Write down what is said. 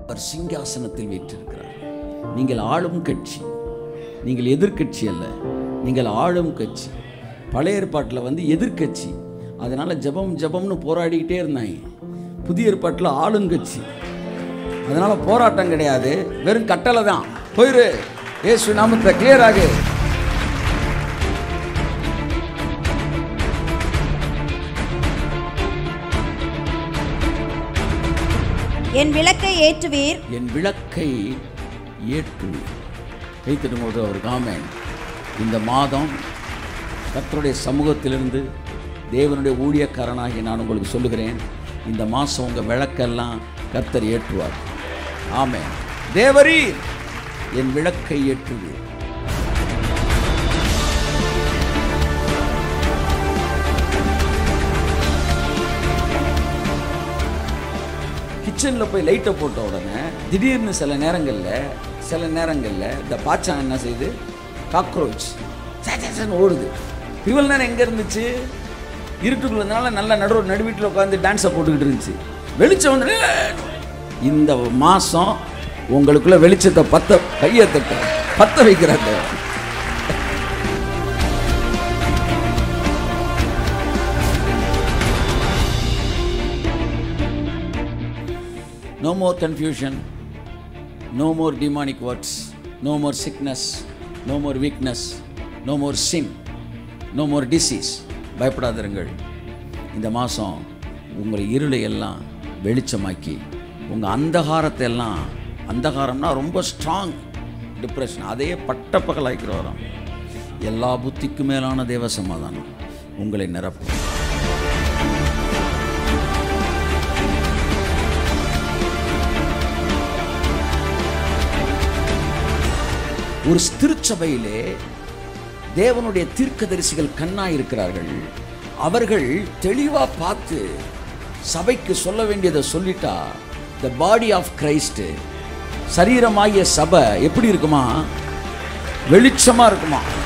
அவர் சிங்காசனத்தில் வீற்றிருக்கிறார் நீங்கள் ஆளும் கட்சி நீங்கள் எதிர்க்கட்சி அல்ல நீங்கள் ஆளும் கட்சி பழைய ஏற்பாட்டில் வந்து எதிர்க்கட்சி அதனால் ஜெபம் ஜெபம்னு போராடிக்கிட்டே இருந்தாங்க புதிய ஏற்பாட்டில் ஆளுங்கட்சி அதனால் போராட்டம் கிடையாது வெறும் கட்டளை தான் போயிரு ஏசு நாமத்தை கிளியராகு என் விளக்கை ஏற்றுவீர் என் விளக்கை ஏற்று வைத்திடும் போது ஒரு காமெண்ட் இந்த மாதம் கர்த்தருடைய சமூகத்திலிருந்து தேவனுடைய ஊழியக்காரனாகி நான் உங்களுக்கு சொல்லுகிறேன் இந்த மாதம் உங்கள் விளக்கெல்லாம் கர்த்தர் ஏற்றுவார் ஆமென் தேவரீர் என் விளக்கை ஏற்றுவீர் கிச்சனில் போய் லைட்டை போட்ட உடனே திடீர்னு சில நேரங்களில் சில நேரங்களில் இந்த பாச்சான் என்ன செய்யுது காக்ரோச் சேச்சன்னு ஓடுது இவ்வளோ நேரம் எங்கே இருந்துச்சு இருட்டுக்குள்ளனால நல்ல நடு நடு வீட்டில் உட்காந்து டான்ஸை போட்டுக்கிட்டு இருந்துச்சு வெளிச்சம் வந்து இந்த மாதம் உங்களுக்குள்ள வெளிச்சத்தை பத்த கையை தட்ட பத்த வைக்கிறாங்க No more confusion, no more demonic words, no more sickness, no more weakness, no more sin, no more disease. பயப்படாதிருங்கள் இந்த மாதம் உங்கள் இருளை எல்லாம் வெளிச்சமாக்கி உங்கள் அந்தகாரத்தை எல்லாம் அந்தகாரம்னா ரொம்ப ஸ்ட்ராங் டிப்ரெஷன் அதையே பட்ட பகலாக்கிற வரோம் எல்லா புத்திக்கு மேலான தேவ சமாதானம் உங்களை நிரப்பும் ஒரு திருச்சபையிலே தேவனுடைய தீர்க்கதரிசிகள் கண்ணாய் இருக்கிறார்கள் அவர்கள் தெளிவா பார்த்து சபைக்கு சொல்ல வேண்டியதை சொல்லிட்டா த பாடி ஆஃப் கிரைஸ்ட் சரீரமாகிய சபை எப்படி இருக்குமா வெளிச்சமா இருக்குமா